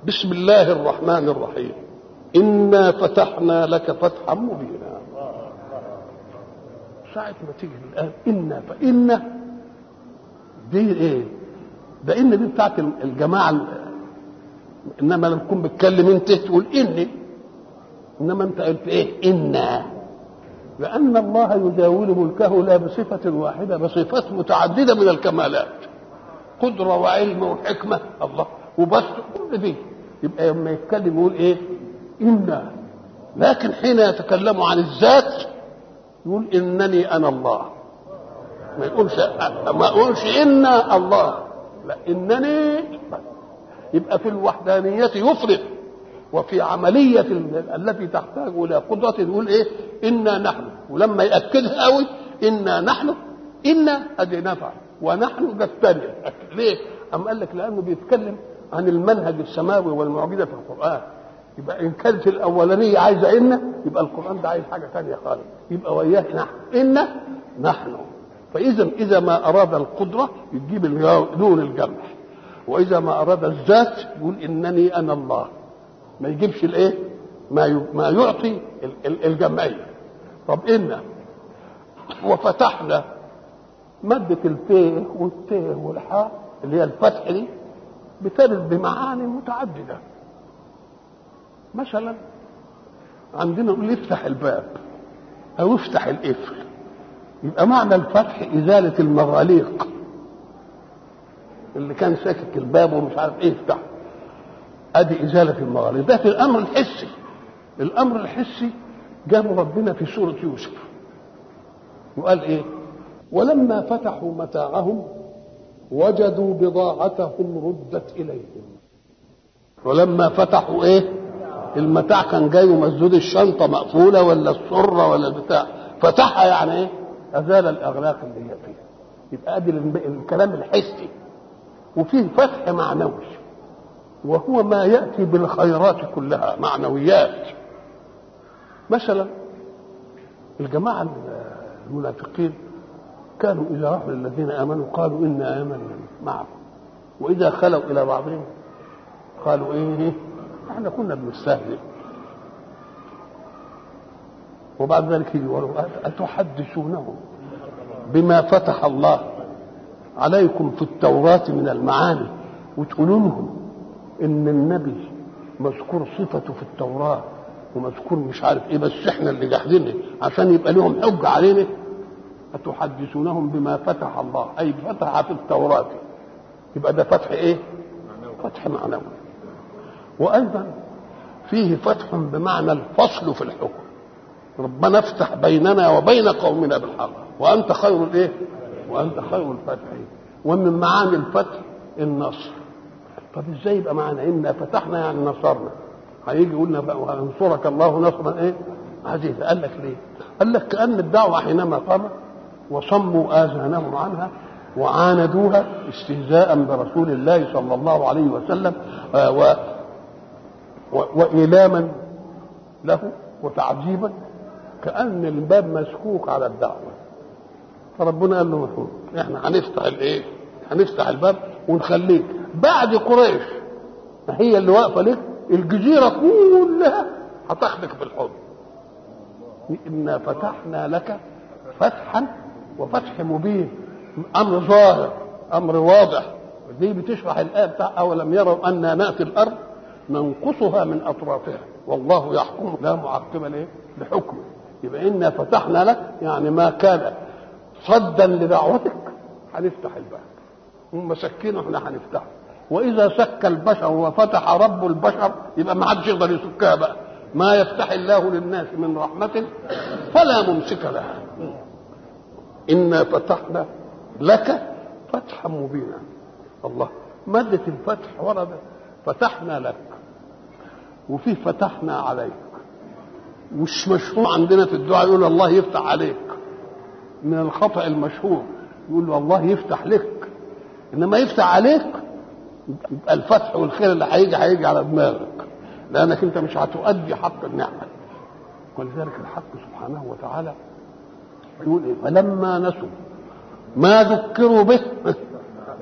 بسم الله الرحمن الرحيم إنا فتحنا لك فتحا مبينا ساعة ما تيجي الآن إنا فإنا دي إيه؟ ده إن دي بتاعت الجماعة إنما لما تكون بتكلم أنت تقول إني إنما أنت قلت إيه؟ إنا لأن الله يجاول ملكه لا بصفة واحدة بصفات متعددة من الكمالات قدرة وعلم وحكمة الله وبس كل دي يبقى لما يتكلم يقول ايه إنا لكن حين يتكلم عن الذات يقول إنني أنا الله ما يقولش ما يقولش إنا الله لا إنني يبقى في الوحدانية يفرد وفي عملية التي تحتاج إلى قدرة يقول إيه إنا نحن ولما يأكدها قوي إنا نحن إنا أدي نفع ونحن ده الثانية ليه؟ أم قال لك لأنه بيتكلم عن المنهج السماوي والمعجزة في القرآن يبقى إن كانت الأولانية عايزة إن يبقى القرآن ده عايز حاجة ثانية خالص يبقى وياه نحن إن نحن فإذا إذا ما أراد القدرة يجيب دون الجمع وإذا ما أراد الذات يقول إنني أنا الله ما يجيبش الإيه؟ ما ما يعطي الجمعية طب إن وفتحنا مادة الفيه والتيه والحاء اللي هي الفتح دي بترد بمعاني متعددة مثلا عندنا نقول افتح الباب أو افتح القفل يبقى معنى الفتح إزالة المغاليق اللي كان ساكك الباب ومش عارف ايه يفتح ادي ازاله المغاليق ده في الامر الحسي الامر الحسي جابه ربنا في سوره يوسف وقال ايه ولما فتحوا متاعهم وجدوا بضاعتهم ردت اليهم ولما فتحوا ايه المتاع كان جاي ومسدود الشنطه مقفوله ولا السره ولا البتاع فتحها يعني ايه ازال الاغلاق اللي هي فيها يبقى ادي الكلام الحسي وفيه فتح معنوي وهو ما ياتي بالخيرات كلها معنويات مثلا الجماعه المنافقين كانوا اذا راحوا للذين امنوا قالوا انا امنا معكم واذا خلوا الى بعضهم قالوا ايه احنا كنا بنستهزئ وبعد ذلك يقولوا اتحدثونهم بما فتح الله عليكم في التوراة من المعاني وتقولوا لهم ان النبي مذكور صفته في التوراة ومذكور مش عارف ايه بس احنا اللي جاحدينه عشان يبقى لهم حجة علينا أتحدثونهم بما فتح الله أي فتح في التوراة يبقى ده فتح ايه فتح معنوي وأيضا فيه فتح بمعنى الفصل في الحكم ربنا افتح بيننا وبين قومنا بالحق وأنت خير الايه وأنت خير الفاتحين ومن معاني الفتح النصر طب ازاي يبقى معنا إنا فتحنا يعني نصرنا هيجي يقول لنا بقى وينصرك الله نصرا ايه عزيزا قال لك ليه قال لك كأن الدعوة حينما قامت وصموا آذانهم عنها وعاندوها استهزاء برسول الله صلى الله عليه وسلم آه و و وإيلاما له وتعذيبا كأن الباب مسكوك على الدعوة فربنا قال له مفهوم احنا هنفتح الايه هنفتح الباب ونخليك بعد قريش ما هي اللي واقفه لك الجزيره كلها هتاخدك بالحضن انا فتحنا لك فتحا وفتح مبين امر ظاهر امر واضح دي بتشرح الايه بتاع اولم يروا انا ناتي الارض ننقصها من اطرافها والله يحكم لا معقب لايه لحكمه يبقى انا فتحنا لك يعني ما كان صدا لدعوتك هنفتح الباب هم سكينه احنا هنفتحه واذا سك البشر وفتح رب البشر يبقى ما حدش يقدر يسكها بقى ما يفتح الله للناس من رحمة فلا ممسك لها إنا فتحنا لك فتحا مبينا الله مادة الفتح وردت فتحنا لك وفيه فتحنا عليك مش مشهور عندنا في الدعاء يقول الله يفتح عليك من الخطأ المشهور يقول له الله يفتح لك انما يفتح عليك يبقى الفتح والخير اللي هيجي هيجي على دماغك لانك انت مش هتؤدي حق النعمه ولذلك الحق سبحانه وتعالى يقول ايه فلما نسوا ما ذكروا به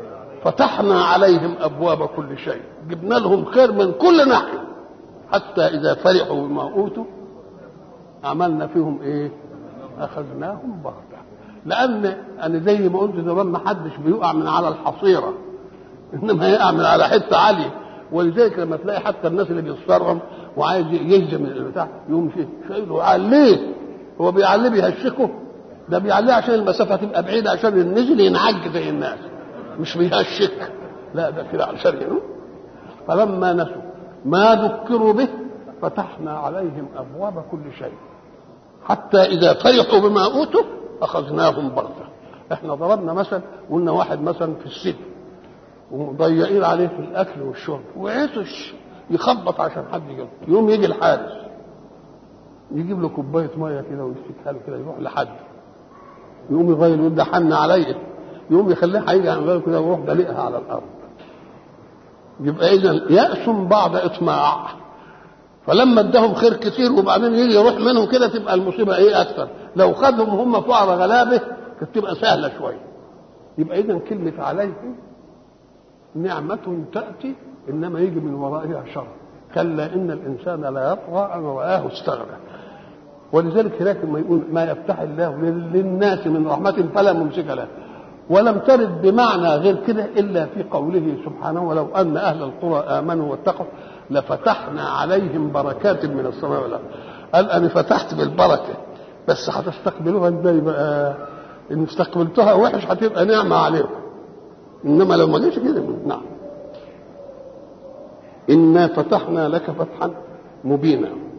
فتحنا عليهم ابواب كل شيء جبنا لهم خير من كل ناحيه حتى اذا فرحوا بما اوتوا عملنا فيهم ايه اخذناهم بغته لان انا زي ما قلت زمان ما حدش بيقع من على الحصيره انما يقع من على حته عاليه ولذلك لما تلاقي حتى الناس اللي بيتصرم وعايز يهزم البتاع يقوم شايله عليه هو بيعليه بيهشكه ده بيعليه عشان المسافه تبقى بعيده عشان النزل ينعج زي الناس مش بيهشك لا ده كده عشان يعني فلما نسوا ما ذكروا به فتحنا عليهم ابواب كل شيء حتى اذا فرحوا بما اوتوا اخذناهم بغته احنا ضربنا مثل قلنا واحد مثلا في السجن ومضيقين عليه في الاكل والشرب وعطش يخبط عشان حد يجيب يوم يجي الحارس يجيب له كوبايه ميه كده ويمسكها له كده يروح لحد يقوم يغير يقول ده حن عليا يقوم يخليه هيجي عن غيره كده ويروح دلقها على الارض يبقى اذا يأس بعد اطماع فلما اداهم خير كتير وبعدين يجي يروح منهم كده تبقى المصيبه ايه اكثر لو خدهم هم فقراء غلابه كانت تبقى سهله شويه يبقى اذا كلمه عليهم نعمة تأتي إنما يجي من ورائها شر كلا إن الإنسان لا يطغى أن رآه استغنى ولذلك هناك ما يقول ما يفتح الله للناس من رحمة فلا ممسك له ولم ترد بمعنى غير كده إلا في قوله سبحانه ولو أن أهل القرى آمنوا واتقوا لفتحنا عليهم بركات من السماء والأرض قال أنا فتحت بالبركة بس هتستقبلوها ازاي بقى إن استقبلتها وحش هتبقى نعمة عليكم انما لو ما جاش كده نعم انا فتحنا لك فتحا مبينا